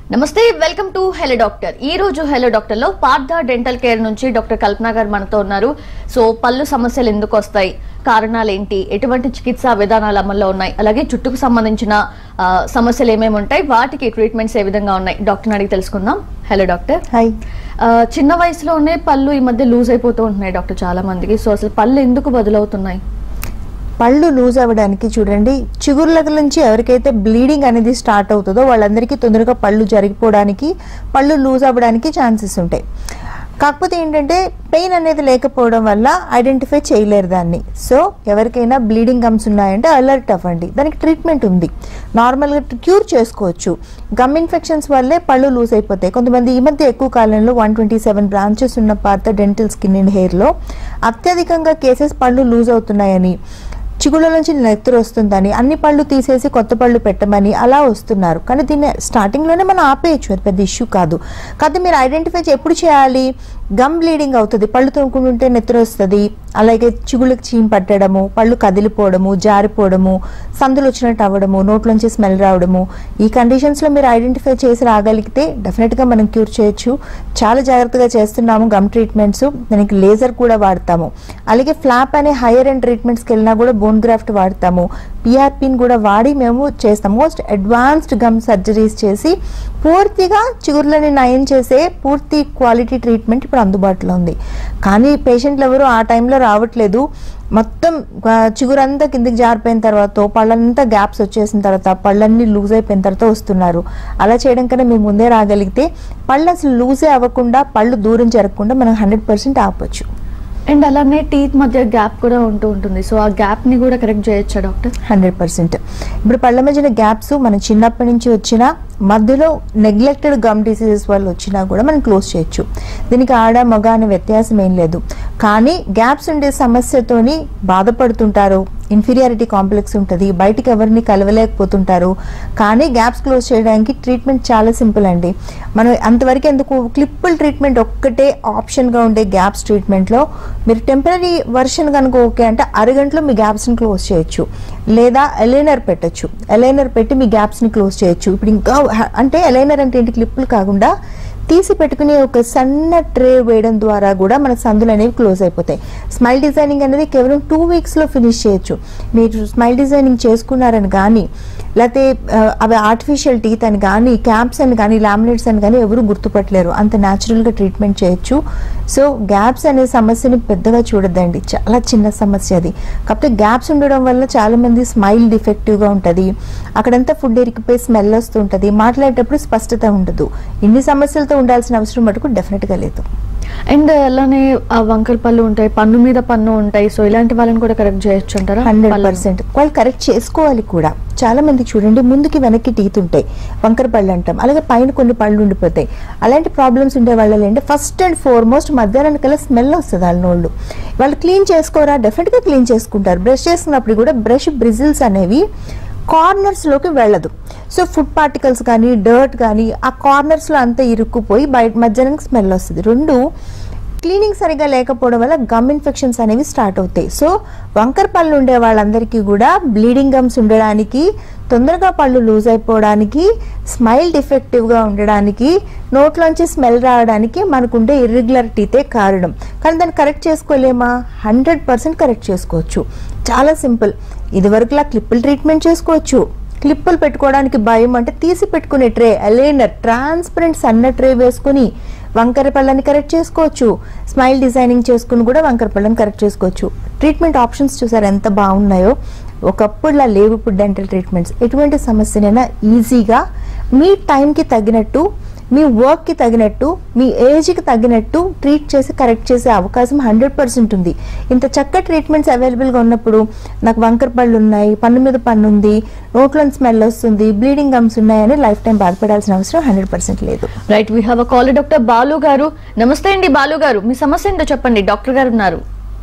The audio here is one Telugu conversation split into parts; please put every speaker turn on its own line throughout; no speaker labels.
నమస్తే వెల్కమ్ టు హెలో డాక్టర్ ఈ రోజు హెలో డాక్టర్ లో పార్థ డెంటల్ కేర్ నుంచి డాక్టర్ కల్పన గారు మనతో ఉన్నారు సో పళ్ళు సమస్యలు ఎందుకు వస్తాయి కారణాలు ఏంటి ఎటువంటి చికిత్సా విధానాలు అమల్లో ఉన్నాయి అలాగే జుట్టుకు సంబంధించిన ఆ, సమస్యలు ఏమేమి ఉంటాయి వాటికి ట్రీట్మెంట్స్ ఏ విధంగా ఉన్నాయి డాక్టర్ అడిగి తెలుసుకుందాం హలో డాక్టర్
హాయ్
ఆ, చిన్న వయసులోనే పళ్ళు ఈ మధ్య లూజ్ అయిపోతూ ఉంటున్నాయి డాక్టర్ చాలా మందికి సో అసలు పళ్ళు ఎందుకు బదులవుతున్నాయి
పళ్ళు లూజ్ అవ్వడానికి చూడండి చిగుర్ల నుంచి ఎవరికైతే బ్లీడింగ్ అనేది స్టార్ట్ అవుతుందో వాళ్ళందరికీ తొందరగా పళ్ళు జరిగిపోవడానికి పళ్ళు లూజ్ అవ్వడానికి ఛాన్సెస్ ఉంటాయి కాకపోతే ఏంటంటే పెయిన్ అనేది లేకపోవడం వల్ల ఐడెంటిఫై చేయలేరు దాన్ని సో ఎవరికైనా బ్లీడింగ్ గమ్స్ ఉన్నాయంటే అలర్ట్ అవ్వండి దానికి ట్రీట్మెంట్ ఉంది నార్మల్గా క్యూర్ చేసుకోవచ్చు గమ్ ఇన్ఫెక్షన్స్ వల్లే పళ్ళు లూజ్ అయిపోతాయి కొంతమంది ఈ మధ్య ఎక్కువ కాలంలో వన్ ట్వంటీ సెవెన్ బ్రాంచెస్ ఉన్న పాత డెంటల్ స్కిన్ అండ్ హెయిర్లో అత్యధికంగా కేసెస్ పళ్ళు లూజ్ అవుతున్నాయని చిగుళ్ళ నుంచి నెత్తురు వస్తుందని అన్ని పళ్ళు తీసేసి కొత్త పళ్ళు పెట్టమని అలా వస్తున్నారు కానీ దీన్ని స్టార్టింగ్లోనే మనం ఆపేయచ్చు అది పెద్ద ఇష్యూ కాదు కాకపోతే మీరు ఐడెంటిఫై ఎప్పుడు చేయాలి గమ్ బ్లీడింగ్ అవుతుంది పళ్ళు తోముకుంటుంటే నెత్తురు వస్తుంది అలాగే చిగుళ్ళకి చీమ్ పట్టడము పళ్ళు కదిలిపోవడము జారిపోవడము సందులు వచ్చినట్టు అవ్వడము నోట్లోంచి స్మెల్ రావడము ఈ కండిషన్స్లో మీరు ఐడెంటిఫై చేసి రాగలిగితే డెఫినెట్గా మనం క్యూర్ చేయొచ్చు చాలా జాగ్రత్తగా చేస్తున్నాము గమ్ ట్రీట్మెంట్స్ దానికి లేజర్ కూడా వాడతాము అలాగే ఫ్లాప్ అనే హైయర్ అండ్ ట్రీట్మెంట్స్కి వెళ్ళినా కూడా బోన్ గ్రాఫ్ట్ వాడతాము పిఆర్పిని కూడా వాడి మేము చేస్తాం మోస్ట్ అడ్వాన్స్డ్ గమ్ సర్జరీస్ చేసి పూర్తిగా చిగుర్లని నయం చేసే పూర్తి క్వాలిటీ ట్రీట్మెంట్ ఇప్పుడు అందుబాటులో ఉంది కానీ పేషెంట్లు ఎవరు ఆ టైంలో రావట్లేదు మొత్తం ఆ, చిగురంతా కిందికి జారిపోయిన తర్వాత పళ్ళంతా గ్యాప్స్ వచ్చేసిన తర్వాత పళ్ళన్నీ లూజ్ అయిపోయిన తర్వాత వస్తున్నారు అలా చేయడం కన్నా మేము ముందే రాగలిగితే పళ్ళు అసలు లూజే అవ్వకుండా పళ్ళు దూరం జరగకుండా మనం హండ్రెడ్ పర్సెంట్ ఆపొచ్చు
అండ్ అలానే టీత్ మధ్య గ్యాప్ కూడా ఉంటూ ఉంటుంది సో ఆ గ్యాప్ ని కూడా కరెక్ట్ చేయొచ్చా డాక్టర్
హండ్రెడ్ పర్సెంట్ ఇప్పుడు పళ్ళ మధ్యన గ్యాప్స్ మన చిన్నప్పటి నుంచి వచ్చిన మధ్యలో నెగ్లెక్టెడ్ గమ్ డిసీజెస్ వల్ల వచ్చినా కూడా మనం క్లోజ్ చేయొచ్చు దీనికి ఆడ మగ అనే వ్యత్యాసం ఏం లేదు కానీ గ్యాప్స్ ఉండే సమస్యతోని బాధపడుతుంటారు ఇన్ఫీరియారిటీ కాంప్లెక్స్ ఉంటుంది బయటికి ఎవరిని కలవలేకపోతుంటారు కానీ గ్యాప్స్ క్లోజ్ చేయడానికి ట్రీట్మెంట్ చాలా సింపుల్ అండి మనం అంతవరకు ఎందుకు క్లిప్పుల్ ట్రీట్మెంట్ ఒక్కటే ఆప్షన్గా ఉండే గ్యాప్స్ ట్రీట్మెంట్లో మీరు టెంపరీ వర్షన్ కనుక ఓకే అంటే అరగంటలో మీ గ్యాప్స్ని క్లోజ్ చేయొచ్చు లేదా ఎలైనర్ పెట్టొచ్చు ఎలైనర్ పెట్టి మీ గ్యాప్స్ని క్లోజ్ చేయొచ్చు ఇప్పుడు ఇంకా హ- అంటే ఎలైనర్ అంటే ఏంటి క్లిప్పులు కాకుండా తీసి పెట్టుకునే ఒక సన్న ట్రే వేయడం ద్వారా కూడా మన సందులు అనేవి క్లోజ్ అయిపోతాయి స్మైల్ డిజైనింగ్ అనేది కేవలం టూ వీక్స్లో ఫినిష్ చేయొచ్చు మీరు స్మైల్ డిజైనింగ్ చేసుకున్నారని కానీ లేకపోతే ఆ, అవి ఆర్టిఫిషియల్ టీత్ అని కానీ క్యాప్స్ అని కానీ లామినేట్స్ అని కానీ ఎవరు గుర్తుపట్టలేరు అంత న్యాచురల్గా ట్రీట్మెంట్ చేయొచ్చు సో గ్యాప్స్ అనే సమస్యని పెద్దగా చూడొద్దండి చాలా చిన్న సమస్య అది కాకపోతే గ్యాప్స్ ఉండడం వల్ల చాలామంది స్మైల్ డిఫెక్టివ్గా ఉంటుంది అక్కడంతా ఫుడ్ ఎరికిపోయి స్మెల్ వస్తుంటుంది మాట్లాడేటప్పుడు స్పష్టత ఉండదు ఇన్ని సమస్యలతో ఉండాల్సిన అవసరం మటుకు డెఫినెట్గా లేదు
అండ్ అలానే ఆ వంకర పళ్ళు ఉంటాయి పన్ను మీద పన్ను ఉంటాయి సో ఇలాంటి వాళ్ళని కూడా కరెక్ట్ చేయొచ్చు అంటారా
హండ్రెడ్
పళ్ళను.
పర్సెంట్ వాళ్ళు కరెక్ట్ చేసుకోవాలి కూడా చాలా మంది చూడండి ముందుకి వెనక్కి టీత్ ఉంటాయి వంకర పళ్ళు అంటాం అలాగే పైన కొన్ని పళ్ళు ఉండిపోతాయి అలాంటి ప్రాబ్లమ్స్ ఉండే వాళ్ళు ఏంటంటే ఫస్ట్ అండ్ ఫార్మోస్ట్ మధ్యాహ్నానికి కల్లా స్మెల్ వస్తుంది వాళ్ళ నోళ్ళు వాళ్ళు క్లీన్ చేసుకోరా డెఫినెట్గా క్లీన్ చేసుకుంటారు బ్రష్ చేసుకున్నప్పుడు కూడా బ్రష్ బ్రిజిల్స్ అనేవి కార్నర్స్లోకి వెళ్ళదు సో ఫుడ్ పార్టికల్స్ కానీ డర్ట్ కానీ ఆ కార్నర్స్లో అంతా ఇరుక్కుపోయి బయట మధ్యాహ్నానికి స్మెల్ వస్తుంది రెండు క్లీనింగ్ సరిగా లేకపోవడం వల్ల గమ్ ఇన్ఫెక్షన్స్ అనేవి స్టార్ట్ అవుతాయి సో వంకర పళ్ళు ఉండే వాళ్ళందరికీ కూడా బ్లీడింగ్ గమ్స్ ఉండడానికి తొందరగా పళ్ళు లూజ్ అయిపోవడానికి స్మైల్ డిఫెక్టివ్గా ఉండడానికి నోట్లోంచి స్మెల్ రావడానికి మనకుండే ఇర్రెగ్యులరిటీతే కారణం కానీ దాన్ని కరెక్ట్ చేసుకోలేమా హండ్రెడ్ పర్సెంట్ కరెక్ట్ చేసుకోవచ్చు చాలా సింపుల్ ఇదివరకులా క్లిప్పులు ట్రీట్మెంట్ చేసుకోవచ్చు క్లిప్పులు పెట్టుకోవడానికి భయం అంటే తీసి పెట్టుకునే ట్రే అలైనర్ ట్రాన్స్పరెంట్ సన్న ట్రే వేసుకుని వంకర పళ్ళని కరెక్ట్ చేసుకోవచ్చు స్మైల్ డిజైనింగ్ చేసుకుని కూడా వంకర పళ్ళని కరెక్ట్ చేసుకోవచ్చు ట్రీట్మెంట్ ఆప్షన్స్ చూసారు ఎంత బాగున్నాయో ఒకప్పుడులా లేవు ఇప్పుడు డెంటల్ ట్రీట్మెంట్స్ ఎటువంటి సమస్యనైనా ఈజీగా మీ టైంకి తగినట్టు మీ వర్క్కి తగినట్టు మీ ఏజ్కి తగినట్టు ట్రీట్ చేసి కరెక్ట్ చేసే అవకాశం హండ్రెడ్ పర్సెంట్ ఉంది ఇంత చక్క ట్రీట్మెంట్స్ అవైలబుల్గా ఉన్నప్పుడు నాకు వంకర పళ్ళు ఉన్నాయి పన్ను మీద పన్ను ఉంది నోట్లో స్మెల్ వస్తుంది బ్లీడింగ్ గమ్స్ ఉన్నాయని లైఫ్ టైం బాధపడాల్సిన అవసరం హండ్రెడ్ పర్సెంట్ లేదు
right we have a call doctor Balu garu నమస్తే అండి బాలు గారు మీ సమస్య ఏంటో చెప్పండి డాక్టర్ గారు ఉన్నారు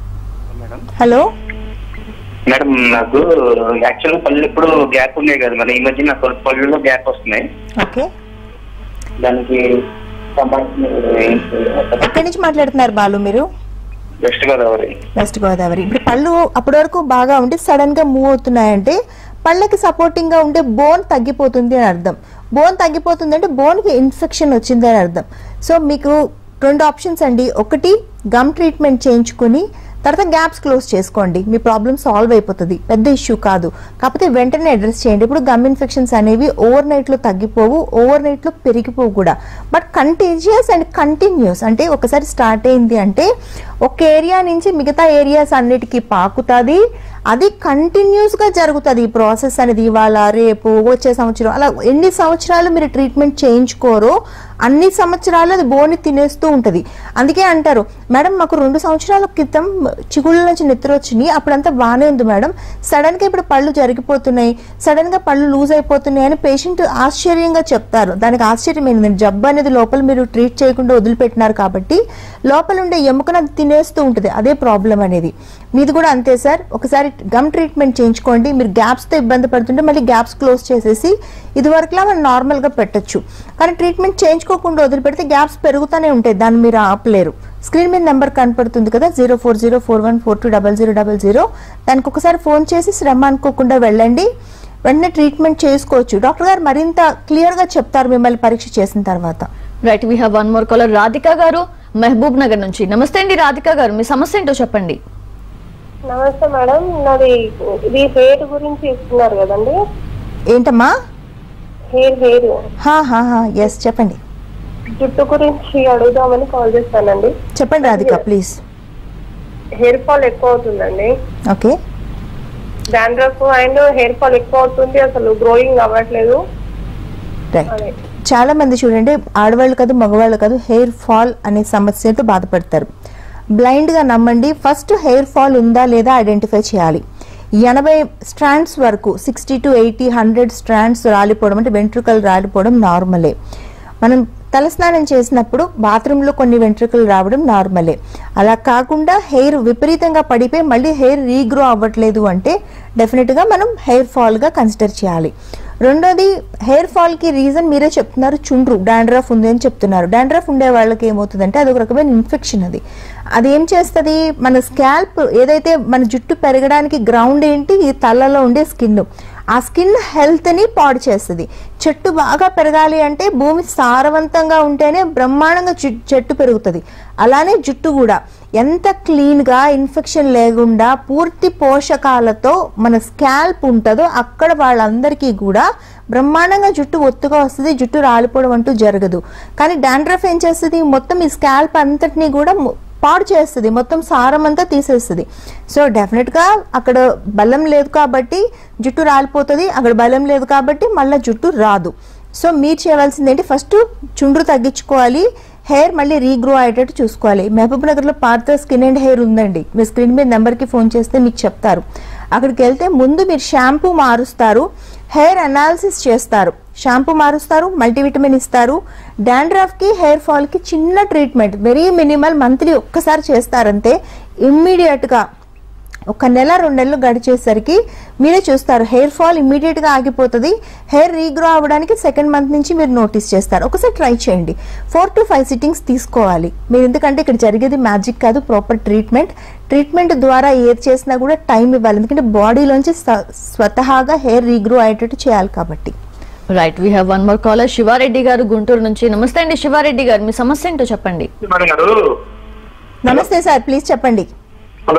మేడం
హలో
మేడం నాకు యాక్చువల్ పళ్ళు ఎప్పుడు గ్యాప్ ఉన్నాయి కదా మరి ఈ మధ్య నాకు పళ్ళులో గ్యాప్ వస్తున్నాయి
ఓకే
దానికి సంబంధించిన ఏంటి?
ఎక్కడి నుంచి మాట్లాడుతున్నారు బాలు మీరు
వెస్ట్ గోదావరి
వెస్ట్ గోదావరి ఇప్పుడు పళ్ళు అప్పటి వరకు బాగా ఉండి సడన్ గా మూవ్ అవుతున్నాయంటే పళ్ళకి సపోర్టింగ్ గా ఉండే బోన్ తగ్గిపోతుంది అని అర్థం బోన్ తగ్గిపోతుంది అంటే బోన్ కి ఇన్ఫెక్షన్ వచ్చింది అని అర్థం సో మీకు రెండు ఆప్షన్స్ అండి ఒకటి గమ్ ట్రీట్మెంట్ చేయించుకుని తర్వాత గ్యాప్స్ క్లోజ్ చేసుకోండి మీ ప్రాబ్లమ్ సాల్వ్ అయిపోతుంది పెద్ద ఇష్యూ కాదు కాకపోతే వెంటనే అడ్రస్ చేయండి ఇప్పుడు గమ్ ఇన్ఫెక్షన్స్ అనేవి ఓవర్ నైట్లో తగ్గిపోవు ఓవర్ నైట్లో పెరిగిపోవు కూడా బట్ కంటేజియస్ అండ్ కంటిన్యూస్ అంటే ఒకసారి స్టార్ట్ అయింది అంటే ఒక ఏరియా నుంచి మిగతా ఏరియాస్ అన్నిటికీ పాకుతుంది అది కంటిన్యూస్ గా జరుగుతుంది ఈ ప్రాసెస్ అనేది ఇవాళ రేపు వచ్చే సంవత్సరం అలా ఎన్ని సంవత్సరాలు మీరు ట్రీట్మెంట్ చేయించుకోరో అన్ని సంవత్సరాలు అది బోని తినేస్తూ ఉంటది అందుకే అంటారు మేడం మాకు రెండు సంవత్సరాల క్రితం చిగుళ్ళ నుంచి నిద్ర వచ్చినాయి అప్పుడంతా బాగానే ఉంది మేడం సడన్ గా ఇప్పుడు పళ్ళు జరిగిపోతున్నాయి సడన్ గా పళ్ళు లూజ్ అయిపోతున్నాయి అని పేషెంట్ ఆశ్చర్యంగా చెప్తారు దానికి ఆశ్చర్యం ఏంటంటే జబ్బు అనేది లోపల మీరు ట్రీట్ చేయకుండా వదిలిపెట్టినారు కాబట్టి లోపల ఉండే ఎముకను అది తినేస్తూ ఉంటుంది అదే ప్రాబ్లం అనేది మీది కూడా అంతే సార్ ఒకసారి గమ్ ట్రీట్మెంట్ చేయించుకోండి మీరు గ్యాప్స్తో ఇబ్బంది పడుతుంటే మళ్ళీ గ్యాప్స్ క్లోజ్ చేసేసి ఇది వరకులా మనం నార్మల్గా పెట్టొచ్చు కానీ ట్రీట్మెంట్ చేయించుకోకుండా వదిలిపెడితే గ్యాప్స్ పెరుగుతూనే ఉంటాయి దాన్ని మీరు ఆపలేరు స్క్రీన్ మీద నెంబర్ కనపడుతుంది కదా zero four zero four one four two double zero double zero దానికి ఒకసారి ఫోన్ చేసి శ్రమ అనుకోకుండా వెళ్ళండి వెంటనే ట్రీట్మెంట్ చేసుకోవచ్చు డాక్టర్ గారు మరింత క్లియర్గా చెప్తారు మిమ్మల్ని పరీక్ష చేసిన తర్వాత
right we have one more caller Radhika garu Mahabub Nagar నుంచి నమస్తే అండి రాధిక గారు మీ సమస్య ఏంటో చెప్పండి
నమస్తే మేడం నాది ఇది హెయిర్ గురించి ఇస్తున్నారు కదండి
ఏంటమ్మా
హెయిర్ హెయిర్
హా హా హా ఎస్ చెప్పండి
జుట్టు గురించి అడుగుదామని కాల్ చేస్తానండి
చెప్పండి రాధిక ప్లీజ్
హెయిర్ ఫాల్ ఎక్కువ అవుతుందండి
okay
dandruff and hair fall ఎక్కువ అవుతుంది అసలు గ్రోయింగ్ అవ్వట్లేదు
రైట్
అదే
చాలా మంది చూడండి ఆడవాళ్ళు కాదు మగవాళ్ళు కాదు హెయిర్ ఫాల్ అనే సమస్యతో బాధపడతారు బ్లైండ్గా నమ్మండి ఫస్ట్ హెయిర్ ఫాల్ ఉందా లేదా ఐడెంటిఫై చేయాలి ఎనభై స్ట్రాండ్స్ వరకు sixty to eighty hundred strands రాలిపోవడం అంటే వెంట్రుకలు రాలిపోవడం నార్మలే మనం తలస్నానం చేసినప్పుడు బాత్రూంలో కొన్ని వెంట్రుకలు రావడం నార్మలే అలా కాకుండా హెయిర్ విపరీతంగా పడిపోయి మళ్ళీ హెయిర్ రీగ్రో అవ్వట్లేదు అంటే డెఫినెట్గా మనం హెయిర్ ఫాల్గా కన్సిడర్ చేయాలి రెండోది హెయిర్ ఫాల్కి రీజన్ మీరే చెప్తున్నారు చుండ్రు డాండ్రఫ్ ఉంది అని చెప్తున్నారు డాండ్రఫ్ ఉండే వాళ్ళకి ఏమవుతుందంటే అది ఒక రకమైన ఇన్ఫెక్షన్ అది అది ఏం చేస్తుంది మన స్కాల్ప్ ఏదైతే మన జుట్టు పెరగడానికి గ్రౌండ్ ఏంటి ఈ తలలో ఉండే స్కిన్ ఆ స్కిన్ హెల్త్ని పాడు చేస్తుంది చెట్టు బాగా పెరగాలి అంటే భూమి సారవంతంగా ఉంటేనే బ్రహ్మాండంగా జు- చెట్టు పెరుగుతుంది అలానే జుట్టు కూడా ఎంత క్లీన్గా ఇన్ఫెక్షన్ లేకుండా పూర్తి పోషకాలతో మన స్కాల్ప్ ఉంటుందో అక్కడ వాళ్ళందరికీ కూడా బ్రహ్మాండంగా జుట్టు ఒత్తుగా వస్తుంది జుట్టు రాలిపోవడం అంటూ జరగదు కానీ డాండ్రఫ్ ఏం చేస్తుంది మొత్తం ఈ స్కాల్ప్ అంతటినీ కూడా ము- పాడు చేస్తుంది మొత్తం సారం అంతా తీసేస్తుంది సో డెఫినెట్గా అక్కడ బలం లేదు కాబట్టి జుట్టు రాలిపోతుంది అక్కడ బలం లేదు కాబట్టి మళ్ళీ జుట్టు రాదు సో మీరు చేయవలసింది ఏంటి ఫస్ట్ చుండ్రు తగ్గించుకోవాలి హెయిర్ మళ్ళీ రీగ్రో అయ్యేటట్టు చూసుకోవాలి మహబూబ్ నగర్లో పార్త స్కిన్ అండ్ హెయిర్ ఉందండి మీ స్క్రీన్ మీద నెంబర్కి ఫోన్ చేస్తే మీకు చెప్తారు అక్కడికి వెళ్తే ముందు మీరు షాంపూ మారుస్తారు హెయిర్ అనాలిసిస్ చేస్తారు షాంపూ మారుస్తారు మల్టీవిటమిన్ ఇస్తారు డాండ్రఫ్కి హెయిర్ ఫాల్కి చిన్న ట్రీట్మెంట్ వెరీ మినిమల్ మంత్లీ ఒక్కసారి చేస్తారంతే ఇమ్మీడియట్గా ఒక నెల రెండు నెలలు గడిచేసరికి మీరే చూస్తారు హెయిర్ ఫాల్ ఇమ్మీడియట్ గా ఆగిపోతుంది హెయిర్ రీగ్రో అవ్వడానికి సెకండ్ మంత్ నుంచి మీరు నోటీస్ చేస్తారు ఒకసారి ట్రై చేయండి ఫోర్ టు ఫైవ్ సిట్టింగ్స్ తీసుకోవాలి మీరు ఎందుకంటే ఇక్కడ జరిగేది మ్యాజిక్ కాదు ప్రాపర్ ట్రీట్మెంట్ ట్రీట్మెంట్ ద్వారా ఏది చేసినా కూడా టైం ఇవ్వాలి ఎందుకంటే బాడీలోంచి స్వ- స్వతహాగా హెయిర్ రీగ్రో అయ్యేటట్టు చేయాలి కాబట్టి
right we have one more caller Siva Reddy garu Guntur నుంచి నమస్తే అండి శివారెడ్డి గారు మీ సమస్య ఏంటో చెప్పండి
మేడం గారు
నమస్తే సార్ ప్లీజ్ చెప్పండి
హలో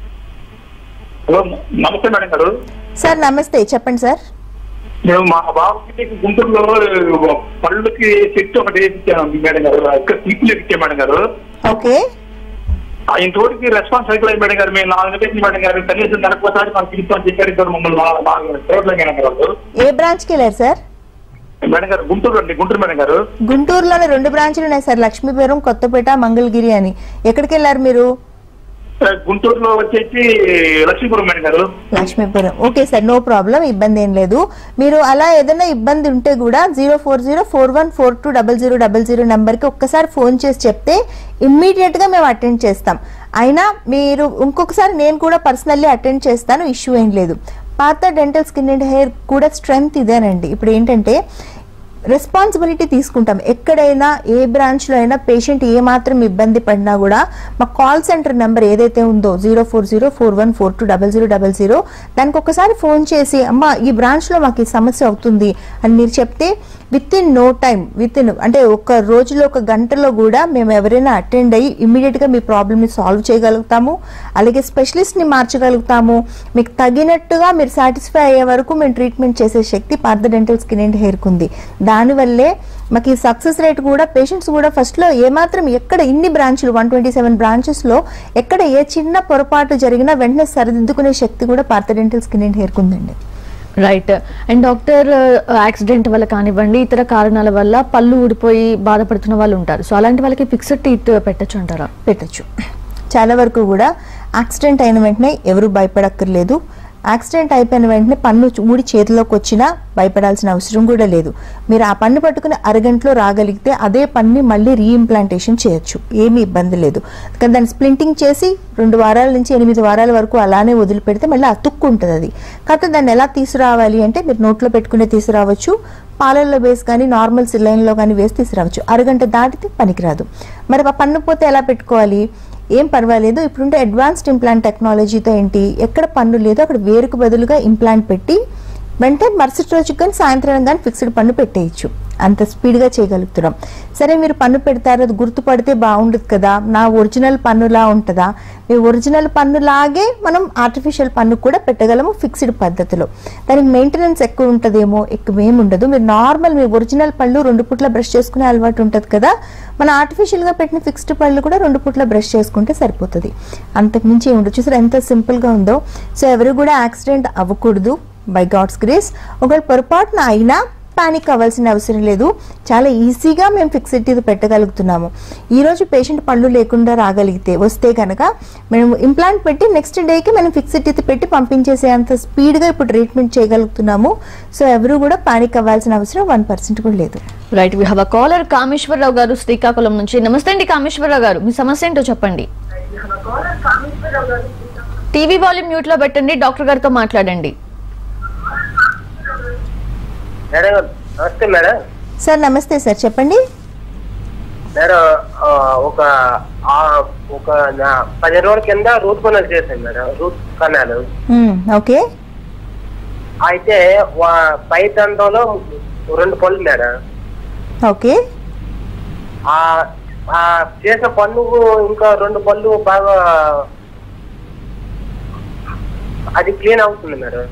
హలో నమస్తే మేడం గారు
సార్ నమస్తే చెప్పండి సార్
మేము మా బాబుకి గుంటూరులో పళ్ళుకి చెట్టు ఒకటి వేయించాను మేడం గారు ఇక్కడ సీట్లు ఇచ్చాం మేడం గారు
ఓకే
ఆ ఇంతవరకు రెస్పాన్స్ సైకిల్ మేడం గారు మేము నాలుగు వేసి మేడం గారు కనీసం నెలకోసారి మాకు పిలుస్తామని చెప్పారు ఇక్కడ మమ్మల్ని నా- నాలుగు చూడలేదు మేడం గారు వాళ్ళు.
ఏ బ్రాంచ్కి వెళ్ళారు సార్
మేడం గారు గుంటూరు అండి గుంటూరు మేడం గారు
గుంటూరులోనే రెండు బ్రాంచ్లు ఉన్నాయి సార్ లక్ష్మీపురం కొత్తపేట మంగళగిరి అని ఎక్కడికి వెళ్ళారు మీరు
ఆ, గుంటూరులో వచ్చేసి Lakshmipuram madam garu
Lakshmipuram okay sir no problem ఇబ్బంది ఏం లేదు మీరు అలా ఏదైనా ఇబ్బంది ఉంటే కూడా zero four zero four one four two double zero double zero నెంబర్కి ఒక్కసారి ఫోన్ చేసి చెప్తే ఇమ్మీడియట్గా మేము అటెండ్ చేస్తాం అయినా మీరు ఇంకొకసారి నేను కూడా పర్సనల్లీ అటెండ్ చేస్తాను ఇష్యూ ఏం లేదు పాత డెంటల్ స్కిన్ అండ్ హెయిర్ కూడా స్ట్రెంగ్త్ ఇదేనండి ఇప్పుడు ఏంటంటే రెస్పాన్సిబిలిటీ తీసుకుంటాం ఎక్కడైనా ఏ బ్రాంచ్లో అయినా పేషెంట్ ఏ మాత్రం ఇబ్బంది పడినా కూడా మా కాల్ సెంటర్ నెంబర్ ఏదైతే ఉందో zero four zero four one four two double zero double zero దానికి ఒకసారి ఫోన్ చేసి అమ్మ ఈ బ్రాంచ్లో మాకు ఈ సమస్య అవుతుంది అని మీరు చెప్తే within no time within అంటే ఒక రోజులో ఒక గంటలో కూడా మేము ఎవరైనా అటెండ్ అయ్యి ఇమ్మీడియట్గా మీ ప్రాబ్లమ్ని సాల్వ్ చేయగలుగుతాము అలాగే స్పెషలిస్ట్ని మార్చగలుగుతాము మీకు తగినట్టుగా మీరు సాటిస్ఫై అయ్యే వరకు మేము ట్రీట్మెంట్ చేసే శక్తి పార్థ డెంటల్ స్కిన్ అండ్ హెయిర్కి ఉంది దానివల్లే మాకు ఈ సక్సెస్ రేట్ కూడా పేషెంట్స్ కూడా ఫస్ట్లో ఏమాత్రం ఎక్కడ ఇన్ని బ్రాంచ్లు వన్ ట్వంటీ సెవెన్ బ్రాంచెస్లో ఎక్కడ ఏ చిన్న పొరపాటు జరిగినా వెంటనే సరిదిద్దుకునే శక్తి కూడా పార్థ డెంటల్ స్కిన్ అండ్ హెయిర్కి ఉందండి
రైట్ అండ్ డాక్టర్ యాక్సిడెంట్ వల్ల కానివ్వండి ఇతర కారణాల వల్ల పళ్ళు ఊడిపోయి బాధపడుతున్న వాళ్ళు ఉంటారు సో అలాంటి వాళ్ళకి ఫిక్స్డ్ టీత్ పెట్టచ్చు అంటారా
పెట్టచ్చు చాలా వరకు కూడా యాక్సిడెంట్ అయిన వెంటనే ఎవరు భయపడక్కర్లేదు యాక్సిడెంట్ అయిపోయిన వెంటనే పన్ను ఊడి చేతిలోకి వచ్చినా భయపడాల్సిన అవసరం కూడా లేదు మీరు ఆ పన్ను పట్టుకుని అరగంటలో రాగలిగితే అదే పన్ని మళ్ళీ రీఇంప్లాంటేషన్ చేయొచ్చు ఏమీ ఇబ్బంది లేదు కానీ దాన్ని స్ప్లింటింగ్ చేసి రెండు వారాల నుంచి ఎనిమిది వారాల వరకు అలానే వదిలిపెడితే మళ్ళీ అతుక్కుంటుంది అది కాకపోతే దాన్ని ఎలా తీసుకురావాలి అంటే మీరు నోట్లో పెట్టుకునే తీసుకురావచ్చు పాలల్లో వేసి కానీ నార్మల్ సిలైన్లో కానీ వేసి తీసుకురావచ్చు అరగంట దాటితే పనికిరాదు మరి ఆ పన్ను పోతే ఎలా పెట్టుకోవాలి ఏం పర్వాలేదు ఇప్పుడుంటే అడ్వాన్స్డ్ ఇంప్లాంట్ టెక్నాలజీతో ఏంటి ఎక్కడ పన్ను లేదో అక్కడ వేరుకు బదులుగా ఇంప్లాంట్ పెట్టి వెంటనే మరుసటి రోజు కానీ సాయంత్రం కానీ ఫిక్స్డ్ పన్ను పెట్టేయచ్చు అంత స్పీడ్గా చేయగలుగుతున్నాం సరే మీరు పన్ను పెడతారు అది గుర్తుపడితే బాగుండదు కదా నా ఒరిజినల్ పన్నులా ఉంటుందా మీ ఒరిజినల్ పన్నులాగే మనం ఆర్టిఫిషియల్ పన్ను కూడా పెట్టగలము ఫిక్స్డ్ పద్ధతిలో దానికి మెయింటెనెన్స్ ఎక్కువ ఉంటుందేమో ఎక్కువ ఏమి ఉండదు మీరు నార్మల్ మీ ఒరిజినల్ పళ్ళు రెండు పుట్ల బ్రష్ చేసుకునే అలవాటు ఉంటుంది కదా మన ఆర్టిఫిషియల్గా పెట్టిన ఫిక్స్డ్ పళ్ళు కూడా రెండు పుట్ల బ్రష్ చేసుకుంటే సరిపోతుంది అంతకుమించి ఏమి ఉండదు చూసారు ఎంత సింపుల్గా ఉందో సో ఎవరు కూడా యాక్సిడెంట్ అవ్వకూడదు బై గాడ్స్ గ్రేస్ ఒకవేళ పొరపాటున అయినా పానిక్ అవ్వాల్సిన అవసరం లేదు చాలా ఈజీగా మేము ఫిక్స్డ్ టీత్ పెట్టగలుగుతున్నాము ఈరోజు పేషెంట్ పళ్ళు లేకుండా రాగలిగితే వస్తే కనుక మేము ఇంప్లాంట్ పెట్టి నెక్స్ట్ డేకి మనం ఫిక్స్డ్ టీత్ పెట్టి పంపించేసే అంత స్పీడ్గా ఇప్పుడు ట్రీట్మెంట్ చేయగలుగుతున్నాము సో ఎవరు కూడా పానిక్ అవ్వాల్సిన అవసరం వన్ పర్సెంట్ కూడా లేదు
right we have a caller Kameswara Rao garu Srikakulam నుంచి నమస్తే అండి కామేశ్వరరావు గారు మీ సమస్య ఏంటో చెప్పండి టీవీ వాల్యూమ్ మ్యూట్ లో పెట్టండి డాక్టర్ గారితో మాట్లాడండి
మేడం నమస్తే మేడం
సార్ నమస్తే సార్ చెప్పండి
మేడం ఆ, ఒక ఆ, ఒక నా- పదిహేను రోజుల కింద రూట్ కెనాల్ చేశాను మేడం రూట్ కెనాల్
మ్మ్, ఓకే
అయితే వా- పై దండంలో రెండు పళ్ళు మేడం
ఓకే
ఆ ఆ చేసిన పన్ను ఇంకా రెండు పళ్ళు బాగా అది క్లీన్ అవుతుంది మేడం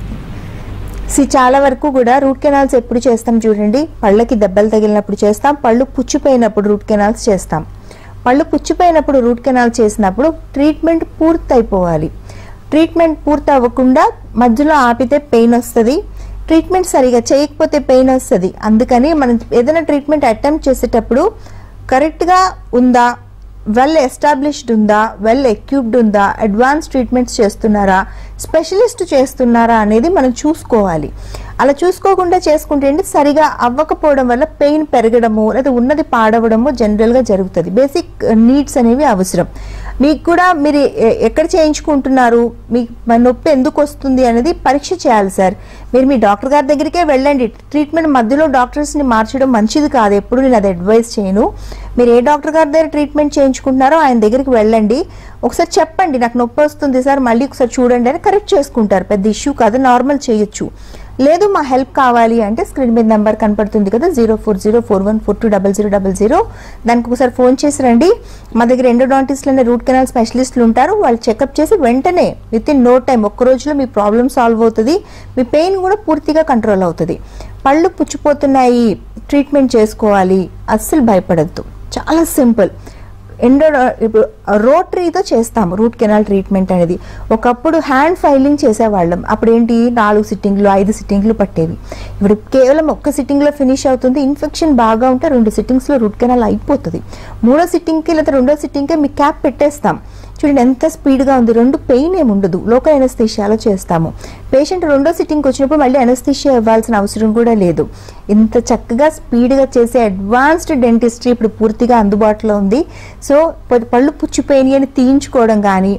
సి చాలా వరకు కూడా రూట్ కెనాల్స్ ఎప్పుడు చేస్తాం చూడండి పళ్ళకి దెబ్బలు తగిలినప్పుడు చేస్తాం పళ్ళు పుచ్చిపోయినప్పుడు రూట్ కెనాల్స్ చేస్తాం పళ్ళు పుచ్చిపోయినప్పుడు రూట్ కెనాల్ చేసినప్పుడు ట్రీట్మెంట్ పూర్తి అయిపోవాలి ట్రీట్మెంట్ పూర్తి అవ్వకుండా మధ్యలో ఆపితే పెయిన్ వస్తుంది ట్రీట్మెంట్ సరిగా చేయకపోతే పెయిన్ వస్తుంది అందుకని మనం ఏదైనా ట్రీట్మెంట్ అటెంప్ట్ చేసేటప్పుడు కరెక్ట్గా ఉందా వెల్ ఎస్టాబ్లిష్డ్ ఉందా వెల్ ఎక్విప్డ్ ఉందా అడ్వాన్స్ ట్రీట్మెంట్స్ చేస్తున్నారా స్పెషలిస్ట్ చేస్తున్నారా అనేది మనం చూసుకోవాలి అలా చూసుకోకుండా చేసుకుంటే ఏంటి సరిగా అవ్వకపోవడం వల్ల పెయిన్ పెరగడము లేదా ఉన్నది పాడవడము జనరల్గా జరుగుతుంది బేసిక్ నీడ్స్ అనేవి అవసరం మీకు కూడా మీరు ఎ- ఎక్కడ చేయించుకుంటున్నారు మీకు మన నొప్పి ఎందుకు వస్తుంది అనేది పరీక్ష చేయాలి సార్ మీరు మీ డాక్టర్ గారి దగ్గరికే వెళ్ళండి ట్రీట్మెంట్ మధ్యలో డాక్టర్స్ని మార్చడం మంచిది కాదు ఎప్పుడు నేను అది అడ్వైస్ చేయను మీరు ఏ డాక్టర్ గారి దగ్గర ట్రీట్మెంట్ చేయించుకుంటున్నారో ఆయన దగ్గరికి వెళ్ళండి ఒకసారి చెప్పండి నాకు నొప్పి వస్తుంది సార్ మళ్ళీ ఒకసారి చూడండి అని కరెక్ట్ చేసుకుంటారు పెద్ద ఇష్యూ కాదు నార్మల్ చేయొచ్చు లేదు మా హెల్ప్ కావాలి అంటే స్క్రీన్ మీద నెంబర్ కనపడుతుంది కదా zero four zero four one four two double zero double zero దానికి ఒకసారి ఫోన్ చేసి రండి మా దగ్గర ఎండోడాంటిస్ట్లోనే రూట్ కెనాల్ స్పెషలిస్టులు ఉంటారు వాళ్ళు చెకప్ చేసి వెంటనే విత్ ఇన్ నో టైం ఒక్క రోజులో మీ ప్రాబ్లం సాల్వ్ అవుతుంది మీ పెయిన్ కూడా పూర్తిగా కంట్రోల్ అవుతుంది పళ్ళు పుచ్చిపోతున్నాయి ట్రీట్మెంట్ చేసుకోవాలి అస్సలు భయపడద్దు చాలా సింపుల్ ఎండో ఇప్పుడు రోటరీతో చేస్తాము రూట్ కెనాల్ ట్రీట్మెంట్ అనేది ఒకప్పుడు హ్యాండ్ ఫైలింగ్ చేసేవాళ్ళం అప్పుడు ఏంటి నాలుగు సిట్టింగ్లు ఐదు సిట్టింగ్లు పట్టేవి ఇప్పుడు కేవలం ఒక్క సిట్టింగ్లో ఫినిష్ అవుతుంది ఇన్ఫెక్షన్ బాగా ఉంటే రెండు సిట్టింగ్స్లో రూట్ కెనాల్ అయిపోతుంది మూడో సిట్టింగ్కి లేదా రెండో సిట్టింగ్కి మీ క్యాప్ పెట్టేస్తాం చూడండి ఎంత స్పీడ్గా ఉంది రెండు పెయిన్ ఏమి ఉండదు లోకల్ ఎనస్థీషియాలో చేస్తాము పేషెంట్ రెండో సిట్టింగ్కి వచ్చినప్పుడు మళ్ళీ ఎనస్థీషియా ఇవ్వాల్సిన అవసరం కూడా లేదు ఇంత చక్కగా స్పీడ్గా చేసే అడ్వాన్స్డ్ డెంటిస్ట్రీ ఇప్పుడు పూర్తిగా అందుబాటులో ఉంది సో ప- పళ్ళు పుచ్చిపోయినాయి అని తీయించుకోవడం కానీ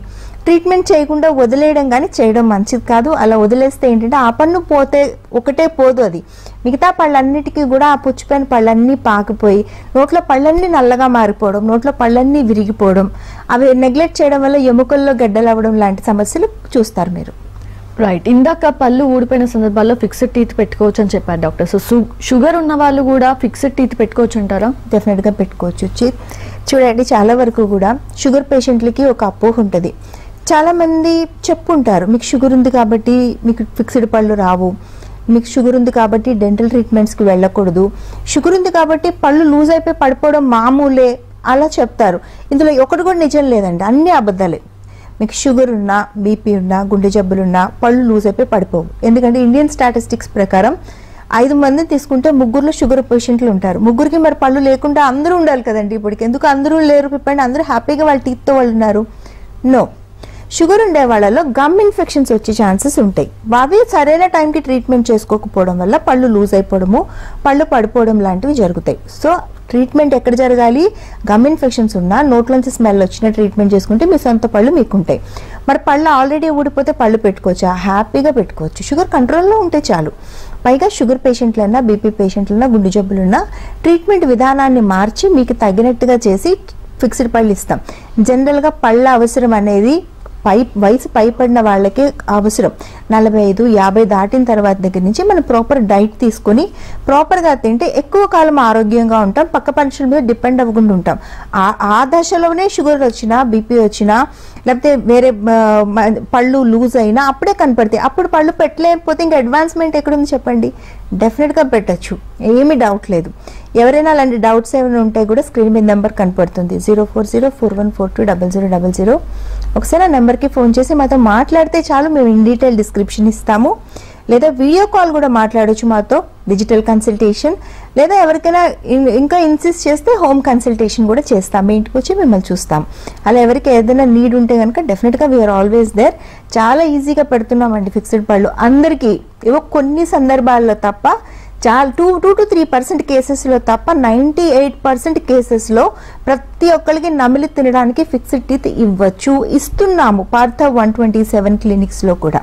ట్రీట్మెంట్ చేయకుండా వదిలేయడం కానీ చేయడం మంచిది కాదు అలా వదిలేస్తే ఏంటంటే ఆ పన్ను పోతే ఒకటే పోదు అది మిగతా పళ్ళన్నిటికీ కూడా ఆ పుచ్చిపోయిన పళ్ళన్నీ పాకిపోయి నోట్లో పళ్ళన్నీ నల్లగా మారిపోవడం నోట్లో పళ్ళన్నీ విరిగిపోవడం అవి నెగ్లెక్ట్ చేయడం వల్ల ఎముకల్లో గడ్డలు అవ్వడం లాంటి సమస్యలు చూస్తారు మీరు
రైట్ ఇందాక పళ్ళు ఊడిపోయిన సందర్భాల్లో ఫిక్స్డ్ టీత్ పెట్టుకోవచ్చు అని చెప్పారు డాక్టర్ సో షుగర్ ఉన్న వాళ్ళు కూడా ఫిక్స్డ్ టీత్ పెట్టుకోవచ్చు అంటారా
డెఫినెట్గా పెట్టుకోవచ్చు చి- చూడండి చాలా వరకు కూడా షుగర్ పేషెంట్లకి ఒక అపోహ ఉంటుంది చాలామంది చెప్పుంటారు మీకు షుగర్ ఉంది కాబట్టి మీకు ఫిక్స్డ్ పళ్ళు రావు మీకు షుగర్ ఉంది కాబట్టి డెంటల్ ట్రీట్మెంట్స్కి వెళ్ళకూడదు షుగర్ ఉంది కాబట్టి పళ్ళు లూజ్ అయిపోయి పడిపోవడం మామూలే అలా చెప్తారు ఇందులో ఒకటి కూడా నిజం లేదండి అన్ని అబద్ధాలే మీకు షుగర్ ఉన్నా బీపీ ఉన్నా గుండె జబ్బులున్నా పళ్ళు లూజ్ అయిపోయి పడిపోవు ఎందుకంటే ఇండియన్ స్టాటిస్టిక్స్ ప్రకారం ఐదు మంది తీసుకుంటే ముగ్గురులో షుగర్ పేషెంట్లు ఉంటారు ముగ్గురికి మరి పళ్ళు లేకుండా అందరూ ఉండాలి కదండి ఇప్పటికి ఎందుకు అందరూ లేరు చెప్పండి అందరూ హ్యాపీగా వాళ్ళ టీత్తో వాళ్ళు ఉన్నారు నో షుగర్ ఉండే వాళ్ళలో గమ్ ఇన్ఫెక్షన్స్ వచ్చే ఛాన్సెస్ ఉంటాయి అవి సరైన టైంకి ట్రీట్మెంట్ చేసుకోకపోవడం వల్ల పళ్ళు లూజ్ అయిపోవడము పళ్ళు పడిపోవడం లాంటివి జరుగుతాయి సో ట్రీట్మెంట్ ఎక్కడ జరగాలి గమ్ ఇన్ఫెక్షన్స్ ఉన్నా నోట్లోంచి స్మెల్ వచ్చిన ట్రీట్మెంట్ చేసుకుంటే మీ సొంత పళ్ళు మీకు ఉంటాయి మరి పళ్ళు ఆల్రెడీ ఊడిపోతే పళ్ళు పెట్టుకోవచ్చా హ్యాపీగా పెట్టుకోవచ్చు షుగర్ కంట్రోల్లో ఉంటే చాలు పైగా షుగర్ పేషెంట్లన్నా బీపీ పేషెంట్లన్నా గుండె జబ్బులున్నా ట్రీట్మెంట్ విధానాన్ని మార్చి మీకు తగినట్టుగా చేసి ఫిక్స్డ్ పళ్ళు ఇస్తాం జనరల్గా పళ్ళ అవసరం అనేది పై వయసు పైపడిన వాళ్ళకి అవసరం నలభై ఐదు యాభై దాటిన తర్వాత దగ్గర నుంచి మనం ప్రాపర్ డైట్ తీసుకొని ప్రాపర్గా తింటే ఎక్కువ కాలం ఆరోగ్యంగా ఉంటాం పక్క పరీక్షల మీద డిపెండ్ అవ్వకుండా ఉంటాం ఆ ఆ దశలోనే షుగర్ వచ్చినా బీపీ వచ్చినా లేకపోతే వేరే ఆ, మ- పళ్ళు లూజ్ అయినా అప్పుడే కనపడతాయి అప్పుడు పళ్ళు పెట్టలేకపోతే ఇంకా అడ్వాన్స్మెంట్ ఎక్కడుంది చెప్పండి డెఫినెట్గా పెట్టచ్చు ఏమీ డౌట్ లేదు ఎవరైనా అలాంటి డౌట్స్ ఏమైనా ఉంటే కూడా స్క్రీన్ మీద నెంబర్ కనపడుతుంది zero four zero four one four two double zero double zero ఒకసారి ఆ నెంబర్కి ఫోన్ చేసి మాతో మాట్లాడితే చాలు మేము ఇన్ డీటెయిల్ డిస్క్రిప్షన్ ఇస్తాము లేదా వీడియో కాల్ కూడా మాట్లాడొచ్చు మాతో డిజిటల్ కన్సల్టేషన్ లేదా ఎవరికైనా ఇన్- ఇంకా ఇన్సిస్ట్ చేస్తే హోమ్ కన్సల్టేషన్ కూడా చేస్తాం మీ ఇంటికి వచ్చి మిమ్మల్ని చూస్తాం అలా ఎవరికి ఏదైనా నీడ్ ఉంటే కనుక డెఫినెట్గా వీఆర్ ఆల్వేస్ దేర్ చాలా ఈజీగా పెడుతున్నామండి ఫిక్స్డ్ పళ్ళు అందరికీ ఏవో కొన్ని సందర్భాల్లో తప్ప చాలా two two to three percent కేసెస్లో తప్ప నైంటీ ఎయిట్ పర్సెంట్ కేసెస్లో ప్రతి ఒక్కరికి నమిలి తినడానికి ఫిక్స్డ్ టీత్ ఇవ్వచ్చు ఇస్తున్నాము పార్థ వన్ ట్వంటీ సెవెన్ క్లినిక్స్లో కూడా